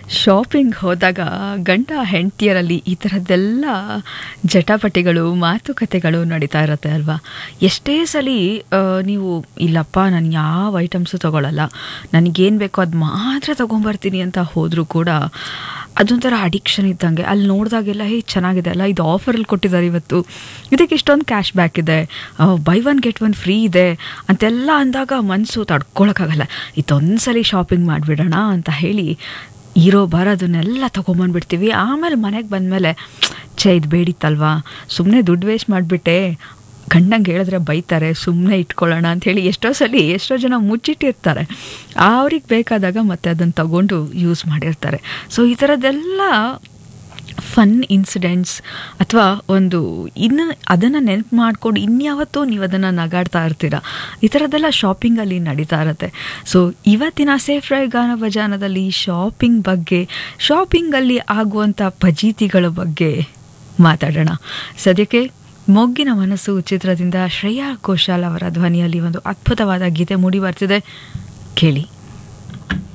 shopping ಹೋದಾಗ ಗಂಡ ಹೆಂಡತಿಯರಲ್ಲಿ ಈ ಥರದ್ದೆಲ್ಲ ಜಟಾಪಟಿಗಳು ಮಾತುಕತೆಗಳು ನಡೀತಾ ಇರುತ್ತೆ ಅಲ್ವಾ ಎಷ್ಟೇ ಸಲ ಆ, ನೀವು ಇಲ್ಲಪ್ಪ ನಾನು ಯಾವ ಐಟಮ್ಸು ತಗೊಳ್ಳಲ್ಲ ನನಗೇನು ಬೇಕೋ ಅದು ಮಾತ್ರ ತೊಗೊಂಬರ್ತೀನಿ ಅಂತ ಹೋದರೂ ಕೂಡ ಅದೊಂಥರ ಅಡಿಕ್ಷನ್ ಇದ್ದಂಗೆ ಅಲ್ಲಿ ನೋಡಿದಾಗೆಲ್ಲ ಹೇ ಚೆನ್ನಾಗಿದೆ ಅಲ್ಲ ಇದು ಆಫರಲ್ಲಿ ಕೊಟ್ಟಿದ್ದಾರೆ ಇವತ್ತು ಇದಕ್ಕೆ ಇಷ್ಟೊಂದು ಕ್ಯಾಶ್ ಬ್ಯಾಕ್ ಇದೆ buy one get one free ಇದೆ ಅಂತೆಲ್ಲ ಅಂದಾಗ ಮನಸ್ಸು ತಡ್ಕೊಳಕ್ಕಾಗಲ್ಲ ಇದೊಂದ್ಸಲಿ ಶಾಪಿಂಗ್ ಮಾಡಿಬಿಡೋಣ ಅಂತ ಹೇಳಿ ಇರೋ ಬರೋದನ್ನೆಲ್ಲ ತೊಗೊಂಬಂದ್ಬಿಡ್ತೀವಿ ಆಮೇಲೆ ಮನೆಗೆ ಬಂದಮೇಲೆ ಛೇ ಇದು ಬೇಡಿತ್ತಲ್ವಾ ಸುಮ್ಮನೆ ದುಡ್ಡು ವೇಸ್ಟ್ ಮಾಡಿಬಿಟ್ಟೆ ಗಂಡಂಗೆ ಹೇಳಿದ್ರೆ ಬೈತಾರೆ ಸುಮ್ಮನೆ ಇಟ್ಕೊಳ್ಳೋಣ ಅಂಥೇಳಿ ಎಷ್ಟೋ ಸಲ ಎಷ್ಟೋ ಜನ ಮುಚ್ಚಿಟ್ಟಿರ್ತಾರೆ ಅವ್ರಿಗೆ ಬೇಕಾದಾಗ ಮತ್ತೆ ಅದನ್ನು ತಗೊಂಡು ಯೂಸ್ ಮಾಡಿರ್ತಾರೆ ಸೊ ಈ ಥರದ್ದೆಲ್ಲ ಫನ್ ಇನ್ಸಿಡೆಂಟ್ಸ್ ಅಥವಾ ಒಂದು ಇನ್ನು ಅದನ್ನು ನೆನಪು ಮಾಡ್ಕೊಂಡು ಇನ್ಯಾವತ್ತೂ ನೀವು ಅದನ್ನು ನಗಾಡ್ತಾ ಇರ್ತೀರ ಈ ಥರದ್ದೆಲ್ಲ ಶಾಪಿಂಗಲ್ಲಿ ನಡೀತಾ ಇರುತ್ತೆ ಸೊ ಇವತ್ತಿನ ಸೇಫ್ ರೈ ಗಾನ ಭಜಾನದಲ್ಲಿ ಶಾಪಿಂಗ್ ಬಗ್ಗೆ ಶಾಪಿಂಗಲ್ಲಿ ಆಗುವಂಥ ಫಜೀತಿಗಳ ಬಗ್ಗೆ ಮಾತಾಡೋಣ ಸದ್ಯಕ್ಕೆ ಮೊಗ್ಗಿನ ಮನಸ್ಸು ಚಿತ್ರದಿಂದ ಶ್ರೇಯಾ ಘೋಷಾಲ್ ಅವರ ಧ್ವನಿಯಲ್ಲಿ ಒಂದು ಅದ್ಭುತವಾದ ಗೀತೆ ಮೂಡಿ ಬರ್ತಿದೆ ಕೇಳಿ